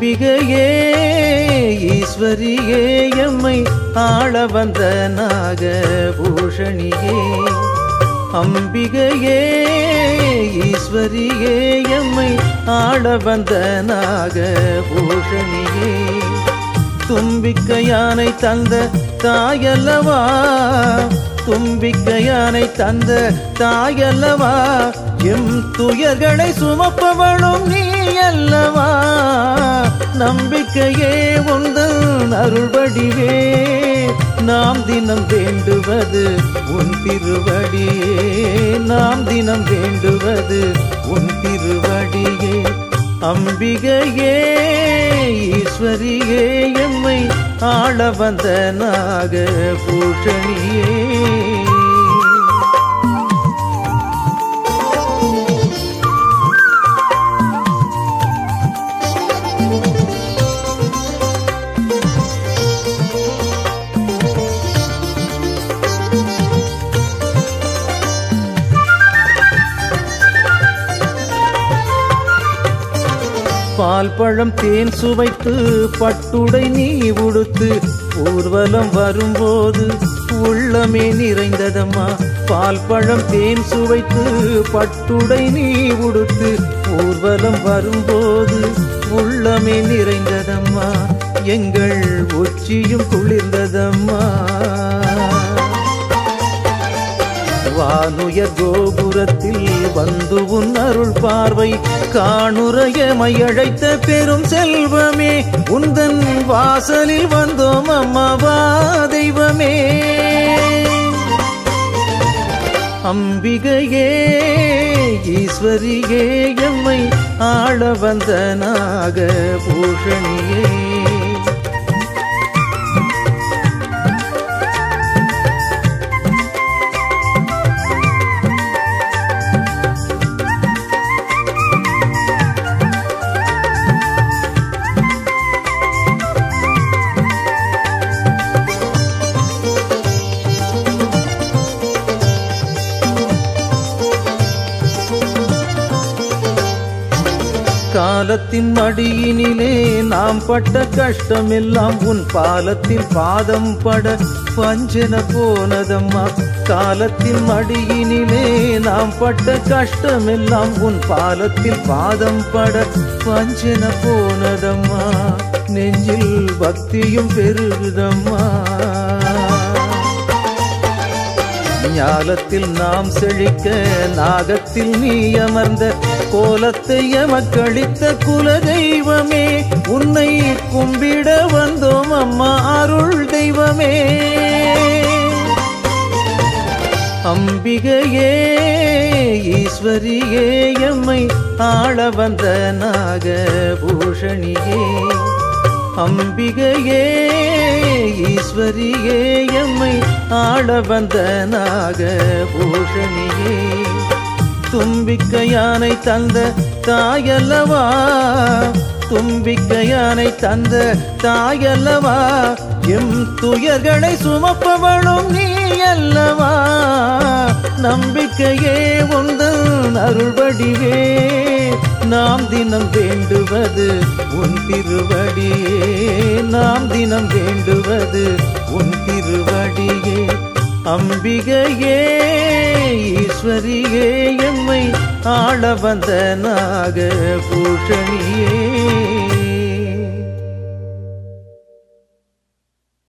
அம்பிகையே ஈஸ்வரியே எம்மை ஆள வந்த நாகபூஷணியே அம்பிகையே ஈஸ்வரியே எம்மை ஆள வந்த நாகபூஷணியே தும்பிக்க யானை தந்த தாயல்லவா தும்பிக்க யானை தந்த தாயல்லவா எம் துயர்களை சுமப்பவளும் நீ அல்லவா நம்பிக்கையே உந்தன் அருள்வடிவே நாம் தினம் வேண்டுவது உன் திருவடியே நாம் தினம் வேண்டுவது உன் திருவடியே அம்பிகையே ஈஸ்வரியே எம்மை ஆள வந்த நாகபூஷணியே பால் பழம் தேன் சுவைத்து பட்டுடை நீ உடுத்து ஊர்வலம் வரும்போது உள்ளமே நிறைந்ததம்மா பால் பழம் தேன் சுவைத்து பட்டுடை நீ உடுத்து ஊர்வலம் வரும்போது உள்ளமே நிறைந்ததம்மா எங்கள் உச்சியும் குளிர்ந்ததம்மா வானுயர் கோபுரத்தில் வந்து உன் அருள் பார்வை காணுரையமை அழைத்த பெரும் செல்வமே உந்தன் வாசலில் வந்தோம் அம்மாவா தெய்வமே அம்பிகையே ஈஸ்வரியே எம்மை ஆள வந்த நாகபூஷணியே காலத்தின் மடியினிலே நாம் பட்ட கஷ்டமெல்லாம் உன் பாலத்தில் பாதம் பட பஞ்சன போனதம்மா காலத்தின் மடியினிலே நாம் பட்ட கஷ்டமெல்லாம் உன் பாலத்தில் பாதம் பட பஞ்சன போனதம்மா நெஞ்சில் பக்தியும் பெருகுதம்மா ஞாலத்தில் நாம் செழிக்க நாகத்தில் நீ அமர்ந்த கோலத்தை எமக்களித்த குல தெய்வமே உன்னை கும்பிட வந்தோம் அம்மா அருள் தெய்வமே அம்பிகையே ஈஸ்வரியே எம்மை ஆள வந்த நாகபூஷணியே அம்பிகையே ஈஸ்வரியே எம்மை ஆள வந்த நாகபூஷணியே தும்பிக்க யானை தந்த தாயல்லவா தும்பிக்க யானை தந்த தாயல்லவா எம் துயர்களை சுமப்பவளும் நீ அல்லவா நம்பிக்கையே உந்தன் அருள்வடிவே நாம் தினம் வேண்டுவது உன் திருவடியே நாம் தினம் வேண்டுவது உன் திருவடியே அம்பிகையே ஈஸ்வரியே எம்மை ஆள வந்த நாகபூஷணியே